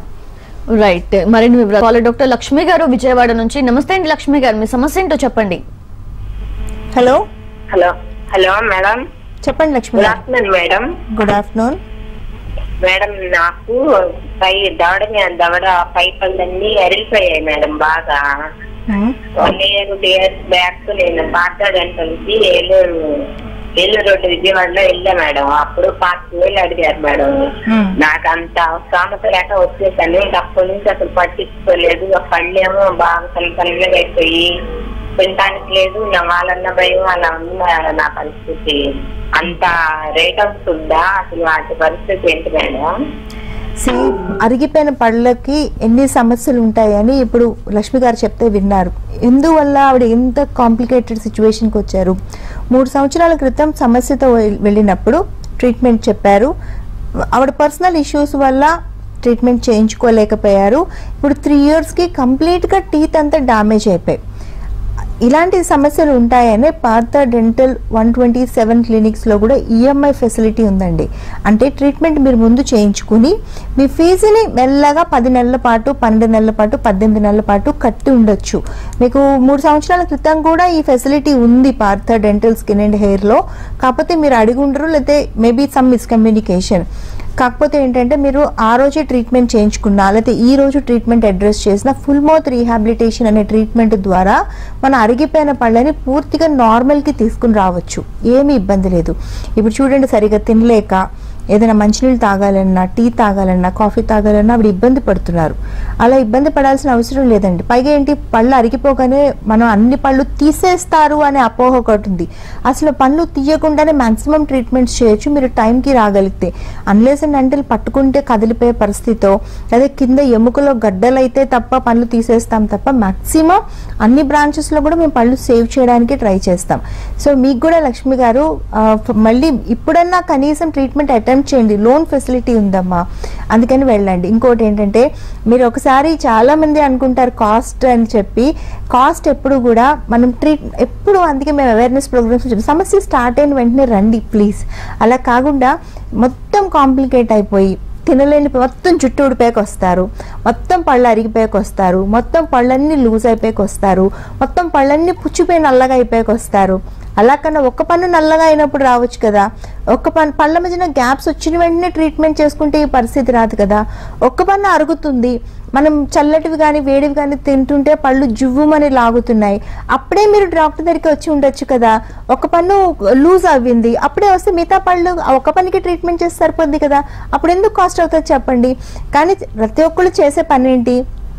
రైట్ మరిన్ని వివరాలు డాక్టర్ లక్ష్మి గారు విజయవాడ నుంచి నమస్తే అండి లక్ష్మి గారు మీ సమస్య ఏంటో చెప్పండి
హలో
హలో హలో మేడం
చెప్పండి Lakshmi
good
garu
afternoon madam
good afternoon
madam నాకు పై దవడ మీద దవడ పై పళ్ళన్నీ అరిగిపోయాయి మేడం బాగా one year two years back నేను పాత డెంటల్కి ఏలూరు ఏలూరు రోడ్డు విజయవాడలో వెళ్ళా మేడం అప్పుడు పాతి వేలు అడిగారు మేడం
Hmm.
నాకు అంత స్థామత లేక వచ్చేసాను ఇంకా అప్పటి నుంచి అసలు పట్టించుకోలేదు ఆ పళ్ళేమో బాగా సన్న సన్నగా అయిపోయి తినటానికి లేదు నా వాళ్ళన్న భయం అలా ఉంది నా- నా పరిస్థితి అంత రేట్ ఆఫ్ ఉందా అసలు వాటి పరిస్థితి ఏంటి మేడం
సి అరిగిపోయిన పళ్ళకి ఎన్ని సమస్యలు ఉంటాయని ఇప్పుడు లక్ష్మి గారు చెప్తే విన్నారు ఎందువల్ల ఆవిడ ఎంత కాంప్లికేటెడ్ సిచ్యువేషన్కి వచ్చారు మూడు సంవత్సరాల క్రితం సమస్యతో వె- వెళ్ళినప్పుడు ట్రీట్మెంట్ చెప్పారు ఆవిడ పర్సనల్ ఇష్యూస్ వల్ల ట్రీట్మెంట్ చేయించుకోలేకపోయారు ఇప్పుడు త్రీ ఇయర్స్కి కంప్లీట్గా టీత్ అంతా డ్యామేజ్ అయిపోయాయి ఇలాంటి సమస్యలు ఉంటాయనే పాత డెంటల్ వన్ ట్వంటీ సెవెన్ క్లినిక్స్లో కూడా ఈఎంఐ ఫెసిలిటీ ఉందండి అంటే ట్రీట్మెంట్ మీరు ముందు చేయించుకుని మీ ఫీజుని మెల్లగా పది నెలల పాటు పన్నెండు నెలల పాటు పద్దెనిమిది నెలల పాటు కట్టి ఉండొచ్చు మీకు మూడు సంవత్సరాల క్రితం కూడా ఈ ఫెసిలిటీ ఉంది పార్థ డెంటల్ స్కిన్ అండ్ హెయిర్లో కాకపోతే మీరు అడిగి ఉండరు లేకపోతే మేబీ సమ్ మిస్కమ్యూనికేషన్ కాకపోతే ఏంటంటే మీరు ఆ రోజే ట్రీట్మెంట్ చేయించుకున్నా లేకపోతే ఈ రోజు ట్రీట్మెంట్ అడ్రస్ చేసిన ఫుల్ మౌత్ రీహాబిలిటేషన్ అనే ట్రీట్మెంట్ ద్వారా మన అరిగిపోయిన పళ్ళని పూర్తిగా నార్మల్కి తీసుకుని రావచ్చు ఏమీ ఇబ్బంది లేదు ఇప్పుడు చూడండి సరిగా తినలేక ఏదైనా మంచినీళ్ళు తాగాలన్నా టీ తాగాలన్నా కాఫీ తాగాలన్నా ఆవిడ ఇబ్బంది పడుతున్నారు అలా ఇబ్బంది పడాల్సిన అవసరం లేదండి పైగా ఏంటి పళ్ళు అరిగిపోగానే మనం అన్ని పళ్ళు తీసేస్తారు అనే అపోహ ఒకటి ఉంది అసలు పళ్ళు తీయకుండానే మాక్సిమం ట్రీట్మెంట్స్ చేయొచ్చు మీరు టైంకి రాగలిగితే అన్లెస్ అండ్ అంటే పట్టుకుంటే కదిలిపోయే పరిస్థితితో అదే కింద ఎముకలో గడ్డలైతే తప్ప పళ్ళు తీసేస్తాం తప్ప మాక్సిమం అన్ని బ్రాంచెస్లో కూడా మేము పళ్ళు సేవ్ చేయడానికి ట్రై చేస్తాం సో మీకు కూడా లక్ష్మి గారు ఆ, ఫ- మళ్ళీ ఇప్పుడన్నా కనీసం ట్రీట్మెంట్ అటెంప్ట్ చేయండి లోన్ ఫెసిలిటీ ఉందమ్మా అందుకని వెళ్ళండి ఇంకోటి ఏంటంటే మీరు ఒకసారి చాలా మంది అనుకుంటారు కాస్ట్ అని చెప్పి కాస్ట్ ఎప్పుడు కూడా మనం ట్రీట్ ఎప్పుడు అందుకే మేము అవేర్నెస్ ప్రోగ్రామ్స్ చెప్పి సమస్య స్టార్ట్ అయిన వెంటనే రండి ప్లీజ్ అలా కాకుండా మొత్తం కాంప్లికేట్ అయిపోయి తినలేని మొత్తం జుట్టు ఊడిపోయాక వస్తారు మొత్తం పళ్ళు అరిగిపోయాక వస్తారు మొత్తం పళ్ళన్నీ లూజ్ అయిపోయాక వస్తారు మొత్తం పళ్ళన్నీ పుచ్చిపోయి నల్లగా అయిపోయాక వస్తారు అలా కన్నా ఒక్క పన్ను నల్లగా అయినప్పుడు రావచ్చు కదా ఒక్క పన్ను పళ్ళ మధ్యన గ్యాప్స్ వచ్చిన వెంటనే ట్రీట్మెంట్ చేసుకుంటే ఈ పరిస్థితి రాదు కదా ఒక్క పన్ను అరుగుతుంది మనం చల్లటివి కానీ వేడివి కానీ తింటుంటే పళ్ళు జువ్వుమని లాగుతున్నాయి అప్పుడే మీరు డాక్టర్ దగ్గరికి వచ్చి ఉండొచ్చు కదా ఒక పన్ను లూజ్ అవ్వింది అప్పుడే వస్తే మిగతా పళ్ళు ఆ ఒక్క పనికి ట్రీట్మెంట్ చేస్తే సరిపోద్ది కదా అప్పుడు ఎందుకు కాస్ట్ అవుతుంది చెప్పండి కానీ ప్రతి ఒక్కళ్ళు చేసే పని ఏంటి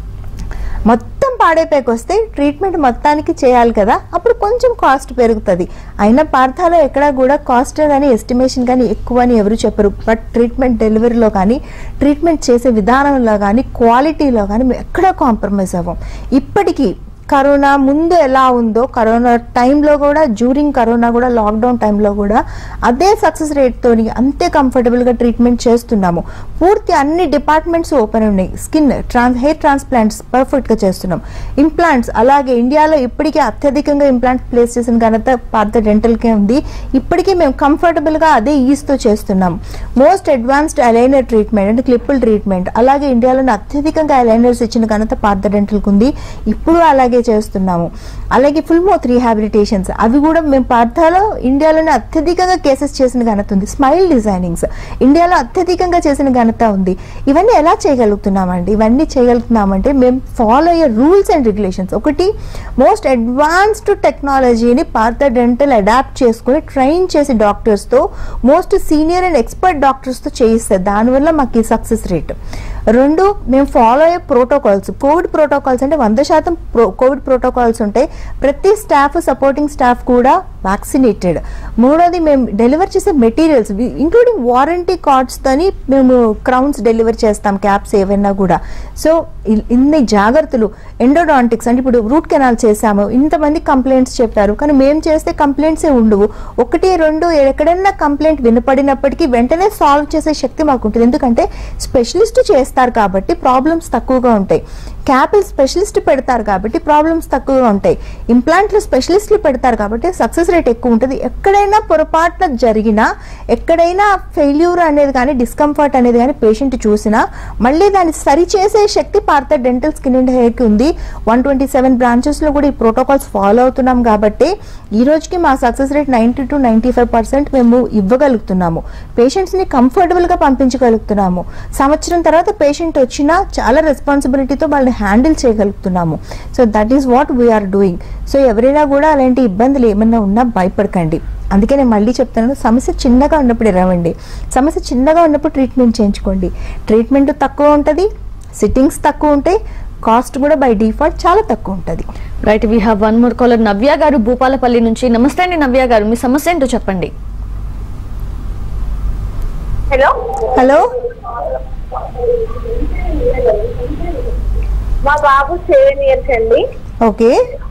మొత్తం పాడైపోయాక వస్తే ట్రీట్మెంట్ మొత్తానికి చేయాలి కదా అప్పుడు కొంచెం కాస్ట్ పెరుగుతుంది అయినా పార్థాలో ఎక్కడా కూడా కాస్ట్ కానీ ఎస్టిమేషన్ కానీ ఎక్కువ అని ఎవరు చెప్పరు బట్ ట్రీట్మెంట్ డెలివరీలో కానీ ట్రీట్మెంట్ చేసే విధానంలో కానీ క్వాలిటీలో కానీ మేము ఎక్కడా కాంప్రమైజ్ అవ్వం ఇప్పటికీ కరోనా ముందు ఎలా ఉందో కరోనా టైంలో కూడా జ్యూరింగ్ కరోనా కూడా లాక్డౌన్ టైంలో కూడా అదే సక్సెస్ రేట్తో అంతే కంఫర్టబుల్గా ట్రీట్మెంట్ చేస్తున్నాము పూర్తి అన్ని డిపార్ట్మెంట్స్ ఓపెన్ ఉన్నాయి స్కిన్ ట్రాన్స్ హెయిర్ ట్రాన్స్ప్లాంట్స్ పర్ఫెక్ట్గా చేస్తున్నాం ఇంప్లాంట్స్ అలాగే ఇండియాలో ఇప్పటికే అత్యధికంగా ఇంప్లాంట్స్ ప్లేస్ చేసిన ఘనత పాత డెంటల్కే ఉంది ఇప్పటికీ మేము కంఫర్టబుల్గా అదే ఈజ్తో చేస్తున్నాం మోస్ట్ అడ్వాన్స్డ్ అలైనర్ ట్రీట్మెంట్ అంటే క్లిప్పుల్ ట్రీట్మెంట్ అలాగే ఇండియాలోనే అత్యధికంగా అలైనర్స్ ఇచ్చిన ఘనత పాత డెంటల్కి ఉంది ఇప్పుడు అలాగే చేస్తున్నాము అలాగే ఫుల్ మౌత్ రీహాబిలిటేషన్స్ అవి కూడా మేము పార్థాలో ఇండియాలోనే అత్యధికంగా కేసెస్ చేసిన ఘనత ఉంది స్మైల్ డిజైనింగ్స్ ఇండియాలో అత్యధికంగా చేసిన ఘనత ఉంది ఇవన్నీ ఎలా చేయగలుగుతున్నామండి ఇవన్నీ చేయగలుగుతున్నామంటే మేము ఫాలో అయ్యే రూల్స్ అండ్ రెగ్యులేషన్స్ ఒకటి మోస్ట్ అడ్వాన్స్డ్ టెక్నాలజీని పార్థ డెంటల్ అడాప్ట్ చేసుకుని ట్రైన్ చేసి డాక్టర్స్తో మోస్ట్ సీనియర్ అండ్ ఎక్స్పర్ట్ డాక్టర్స్తో చేయిస్తారు దానివల్ల మాకు ఈ సక్సెస్ రేట్ రెండు మేము ఫాలో అయ్యే ప్రోటోకాల్స్ కోవిడ్ ప్రోటోకాల్స్ అంటే వంద శాతం ప్రో కోవిడ్ ప్రోటోకాల్స్ ఉంటాయి ప్రతి స్టాఫ్ సపోర్టింగ్ స్టాఫ్ కూడా వ్యాక్సినేటెడ్ మూడోది మేము డెలివర్ చేసే మెటీరియల్స్ ఇంక్లూడింగ్ వారంటీ కార్డ్స్తోని మేము క్రౌన్స్ డెలివర్ చేస్తాం క్యాప్స్ ఏవైనా కూడా సో ఇ- ఇన్ని జాగ్రత్తలు ఎండోడాంటిక్స్ అంటే ఇప్పుడు రూట్ కెనాల్ చేశాము ఇంతమంది కంప్లైంట్స్ చెప్పారు కానీ మేము చేస్తే కంప్లైంట్సే ఉండవు ఒకటి రెండు ఎక్కడైనా కంప్లైంట్ వినపడినప్పటికీ వెంటనే సాల్వ్ చేసే శక్తి మాకు ఉంటుంది ఎందుకంటే స్పెషలిస్ట్ చేస్తారు కాబట్టి ప్రాబ్లమ్స్ తక్కువగా ఉంటాయి క్యాపిల్ స్పెషలిస్ట్ పెడతారు కాబట్టి ప్రాబ్లమ్స్ తక్కువగా ఉంటాయి ఇంప్లాంట్లు స్పెషలిస్టులు పెడతారు కాబట్టి సక్సెస్ రేట్ ఎక్కువ ఉంటుంది ఎక్కడైనా పొరపాటున జరిగినా ఎక్కడైనా ఫెయిల్యూర్ అనేది కానీ డిస్కంఫర్ట్ అనేది కానీ పేషెంట్ చూసినా మళ్ళీ దాన్ని సరిచేసే శక్తి పార్త డెంటల్ స్కిన్ అండ్ హెయిర్కి ఉంది వన్ ట్వంటీ సెవెన్ బ్రాంచెస్లో కూడా ఈ ప్రోటోకాల్స్ ఫాలో అవుతున్నాం కాబట్టి ఈ రోజుకి మా success rate ninety two ninety five percent మేము ఇవ్వగలుగుతున్నాము పేషెంట్స్ని కంఫర్టబుల్గా పంపించగలుగుతున్నాము సంవత్సరం తర్వాత పేషెంట్ వచ్చినా చాలా రెస్పాన్సిబిలిటీతో వాళ్ళని హ్యాండిల్ చేయగలుగుతున్నాము so that is what we are doing so ఎవరైనా కూడా అలాంటి ఇబ్బందులు ఏమైనా ఉన్నా భయపడకండి అందుకే నేను మళ్ళీ చెప్తాను సమస్య చిన్నగా ఉన్నప్పుడు ఇరవండి సమస్య చిన్నగా ఉన్నప్పుడు ట్రీట్మెంట్ చేయించుకోండి ట్రీట్మెంట్ తక్కువ ఉంటుంది సిట్టింగ్స్ తక్కువ ఉంటాయి కాస్ట్ కూడా బై డిఫాల్ట్ చాలా తక్కువ ఉంటుంది
right we have one more caller Navya garu Bhupalpally నుంచి నమస్తే అండి నవ్య గారు మీ సమస్య ఏంటో చెప్పండి
హలో
హలో
మా బాబు సెవెన్ ఇయర్స్ అండి
ఓకే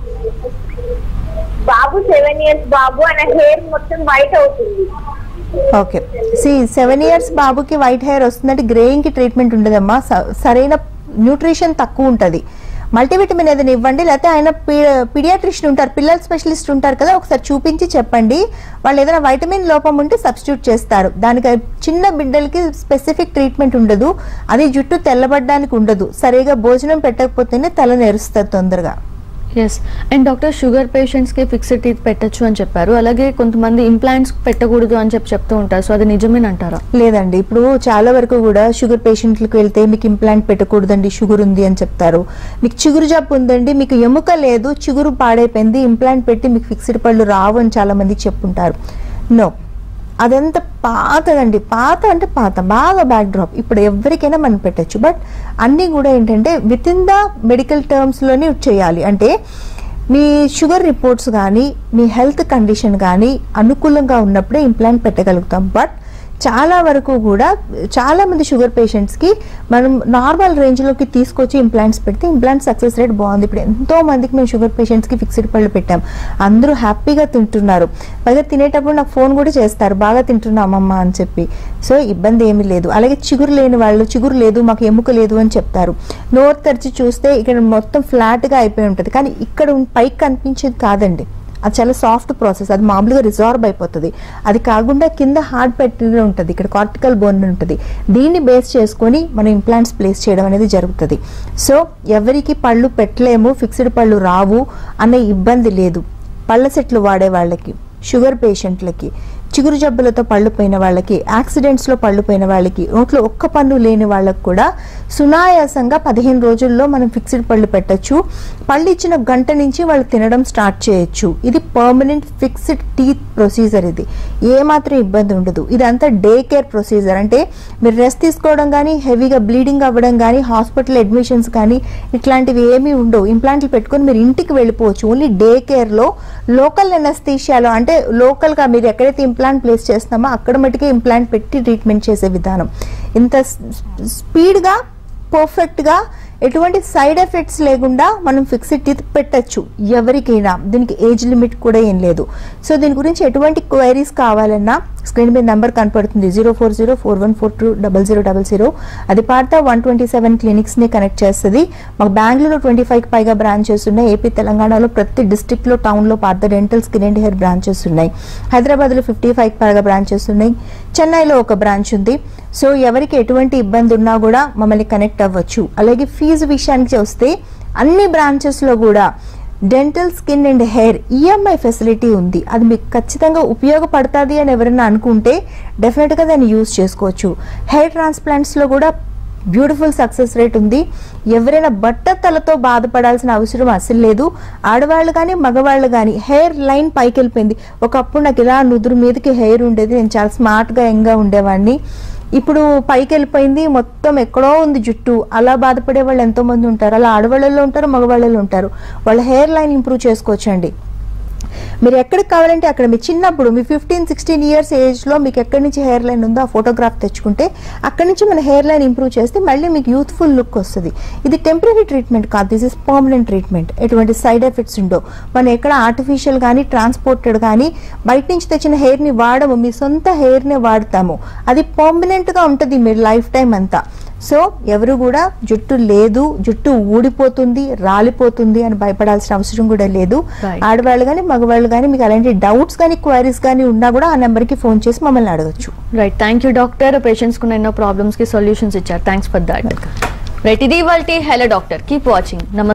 బాబు సెవెన్ ఇయర్స్ బాబు ఆయన హెయిర్ మొత్తం వైట్ అవుతుంది
ఓకే సి సెవెన్ ఇయర్స్ బాబుకి వైట్ హెయిర్ వస్తుందంటే గ్రేయింగ్కి ట్రీట్మెంట్ ఉండదమ్మా స- సరైన న్యూట్రిషన్ తక్కువ ఉంటుంది మల్టీవిటమిన్ ఏదైనా ఇవ్వండి లేకపోతే ఆయన పీడియాట్రిషియన్ ఉంటారు పిల్లల స్పెషలిస్ట్ ఉంటారు కదా ఒకసారి చూపించి చెప్పండి వాళ్ళు ఏదైనా వైటమిన్ లోపం ఉంటే సబ్స్టిట్యూట్ చేస్తారు దానికి చిన్న బిడ్డలకి స్పెసిఫిక్ ట్రీట్మెంట్ ఉండదు అది జుట్టు తెల్లబడడానికి ఉండదు సరిగా భోజనం పెట్టకపోతేనే తల నెరుస్తుంది తొందరగా
yes and doctor sugar patients కి ఫిక్స్డ్ టీత్ పెట్టొచ్చు అని చెప్పారు అలాగే కొంతమంది ఇంప్లాంట్స్ పెట్టకూడదు అని చెప్పి చెప్తూ ఉంటారు సో అది నిజమేనంటారా
లేదండి ఇప్పుడు చాలా వరకు కూడా షుగర్ పేషెంట్లకు వెళ్తే మీకు ఇంప్లాంట్ పెట్టకూడదండి షుగర్ ఉంది అని చెప్తారు మీకు చిగురు జబ్బు ఉందండి మీకు ఎముక లేదు చిగురు పాడైపోయింది ఇంప్లాంట్ పెట్టి మీకు ఫిక్స్డ్ పళ్ళు రావు అని చాలా మంది చెప్పుంటారు నో అదంతా పాతదండి పాత అంటే పాత బాగా బ్యాక్ డ్రాప్ ఇప్పుడు ఎవరికైనా మనం పెట్టచ్చు బట్ అన్నీ కూడా ఏంటంటే విత్ ఇన్ ద మెడికల్ టర్మ్స్లోనే చేయాలి అంటే మీ షుగర్ రిపోర్ట్స్ కానీ మీ హెల్త్ కండిషన్ కానీ అనుకూలంగా ఉన్నప్పుడే ఇంప్లాంట్ పెట్టగలుగుతాం బట్ చాలా వరకు కూడా చాలా మంది షుగర్ పేషెంట్స్కి మనం నార్మల్ రేంజ్లోకి తీసుకొచ్చి ఇంప్లాంట్స్ పెడితే ఇంప్లాంట్ సక్సెస్ రేట్ బాగుంది ఇప్పుడు ఎంతో మందికి మేము షుగర్ పేషెంట్స్కి ఫిక్స్డ్ పళ్ళు పెట్టాం అందరూ హ్యాపీగా తింటున్నారు పైగా తినేటప్పుడు నాకు ఫోన్ కూడా చేస్తారు బాగా తింటున్నామమ్మా అని చెప్పి సో ఇబ్బంది ఏమీ లేదు అలాగే చిగురు లేని వాళ్ళు చిగురు లేదు మాకు ఎముక లేదు అని చెప్తారు నోరు తెరిచి చూస్తే ఇక్కడ మొత్తం ఫ్లాట్గా అయిపోయి ఉంటుంది కానీ ఇక్కడ ఉన్- పైకి కనిపించేది కాదండి అది చాలా సాఫ్ట్ ప్రాసెస్ అది మామూలుగా రిజార్బ్ అయిపోతుంది అది కాకుండా కింద హార్డ్ పెట్టి ఉంటుంది ఇక్కడ కార్టికల్ బోన్ ఉంటుంది దీన్ని బేస్ చేసుకొని మనం ఇంప్లాంట్స్ ప్లేస్ చేయడం అనేది జరుగుతుంది సో ఎవరికి పళ్ళు పెట్టలేము ఫిక్స్డ్ పళ్ళు రావు అనే ఇబ్బంది లేదు పళ్ళ సెట్లు వాడే వాళ్ళకి షుగర్ పేషెంట్లకి చిగురు జబ్బులతో పళ్ళు పోయిన వాళ్ళకి యాక్సిడెంట్స్లో పళ్ళు పోయిన వాళ్ళకి నోట్లో ఒక్క పన్ను లేని వాళ్ళకి కూడా సునాయాసంగా పదిహేను రోజుల్లో మనం ఫిక్స్డ్ పళ్ళు పెట్టచ్చు పళ్ళు ఇచ్చిన గంట నుంచి వాళ్ళు తినడం స్టార్ట్ చేయొచ్చు ఇది పర్మనెంట్ ఫిక్స్డ్ టీత్ ప్రొసీజర్ ఇది ఏమాత్రం ఇబ్బంది ఉండదు ఇదంతా డే కేర్ ప్రొసీజర్ అంటే మీరు రెస్ట్ తీసుకోవడం కానీ హెవీగా బ్లీడింగ్ అవ్వడం కానీ హాస్పిటల్ అడ్మిషన్స్ కానీ ఇట్లాంటివి ఏమీ ఉండవు ఇంప్లాంట్లు పెట్టుకొని మీరు ఇంటికి వెళ్ళిపోవచ్చు ఓన్లీ డే కేర్లో లోకల్ ఎనస్థీషియాలో అంటే లోకల్గా మీరు ఎక్కడైతే ఇంప్లాంట్ ప్లేస్ చేస్తామో అక్కడ మటుకే ఇంప్లాంట్ పెట్టి ట్రీట్మెంట్ చేసే విధానం ఇంత స్పీడ్గా పర్ఫెక్ట్గా ఎటువంటి సైడ్ ఎఫెక్ట్స్ లేకుండా మనం ఫిక్స్డ్ టీత్ పెట్టచ్చు ఎవరికైనా దీనికి ఏజ్ లిమిట్ కూడా ఏం లేదు సో దీని గురించి ఎటువంటి క్వైరీస్ కావాలన్నా స్క్రీన్ మీద నెంబర్ కనపడుతుంది zero four zero four one four two double zero double zero అది పార్తా వన్ ట్వంటీ సెవెన్ క్లినిక్స్ని కనెక్ట్ చేస్తుంది మాకు బెంగళూరులో ట్వంటీ ఫైవ్కి పైగా బ్రాంచెస్ ఉన్నాయి ఏపీ తెలంగాణలో ప్రతి డిస్టిక్లో టౌన్లో Partha dental skin and hair branches ఉన్నాయి హైదరాబాద్లో ఫిఫ్టీ ఫైవ్కి పైగా బ్రాంచెస్ ఉన్నాయి చెన్నైలో ఒక బ్రాంచ్ ఉంది సో ఎవరికి ఎటువంటి ఇబ్బంది ఉన్నా కూడా మమ్మల్ని కనెక్ట్ అవ్వచ్చు అలాగే ఫీజు విషయానికి వస్తే అన్ని బ్రాంచెస్లో కూడా dental skin and hair EMI facility ఉంది అది మీకు ఖచ్చితంగా ఉపయోగపడుతుంది అని ఎవరైనా అనుకుంటే డెఫినెట్గా దాన్ని యూజ్ చేసుకోవచ్చు హెయిర్ ట్రాన్స్ప్లాంట్స్లో కూడా బ్యూటిఫుల్ సక్సెస్ రేట్ ఉంది ఎవరైనా బట్టతలతో బాధపడాల్సిన అవసరం అసలు లేదు ఆడవాళ్ళు కానీ మగవాళ్ళు కానీ హెయిర్ లైన్ పైకి వెళ్ళిపోయింది ఒకప్పుడు నాకు ఇలా నుదురు మీదకి హెయిర్ ఉండేది నేను చాలా స్మార్ట్గా యంగ్గా ఉండేవాడిని ఇప్పుడు పైకి వెళ్ళిపోయింది మొత్తం ఎక్కడో ఉంది జుట్టు అలా బాధపడే వాళ్ళు ఎంతో మంది ఉంటారు అలా ఆడవాళ్ళలో ఉంటారు మగవాళ్ళలో ఉంటారు వాళ్ళ హెయిర్ లైన్ ఇంప్రూవ్ చేసుకోవచ్చండి మీరు ఎక్కడికి కావాలంటే అక్కడ మీ చిన్నప్పుడు మీ ఫిఫ్టీన్ సిక్స్టీన్ ఇయర్స్ ఏజ్లో మీకు ఎక్కడి నుంచి హెయిర్ లైన్ ఉందో ఆ ఫోటోగ్రాఫ్ తెచ్చుకుంటే అక్కడి నుంచి మన హెయిర్ లైన్ ఇంప్రూవ్ చేస్తే మళ్ళీ మీకు యూత్ఫుల్ లుక్ వస్తుంది ఇది టెంపరీ ట్రీట్మెంట్ కాదు దిస్ ఇస్ పర్మనెంట్ ట్రీట్మెంట్ ఎటువంటి సైడ్ ఎఫెక్ట్స్ ఉండవు మనం ఎక్కడ ఆర్టిఫిషియల్ కానీ ట్రాన్స్పోర్టెడ్ కానీ బయట నుంచి తెచ్చిన హెయిర్ని వాడము మీ సొంత హెయిర్నే వాడతాము అది పర్మనెంట్గా ఉంటుంది మీరు లైఫ్ టైం అంతా సో ఎవరు కూడా జుట్టు లేదు జుట్టు ఊడిపోతుంది రాలిపోతుంది అని భయపడాల్సిన అవసరం కూడా లేదు
Right.
ఆడవాళ్ళు కానీ మగవాళ్ళు కానీ మీకు అలాంటి డౌట్స్ కానీ క్వైరీస్ కానీ ఉన్నా కూడా ఆ నెంబర్కి ఫోన్ చేసి మమ్మల్ని అడగచ్చు
right thank you doctor patients కున్న ఎన్నో ప్రాబ్లమ్స్ కి సొల్యూషన్స్ ఇచ్చారు థ్యాంక్స్ ఫర్ దాట్ రైట్ ఇది వాళ్ళ హెలో డాక్టర్ కీప్ వాచింగ్ నమస్తే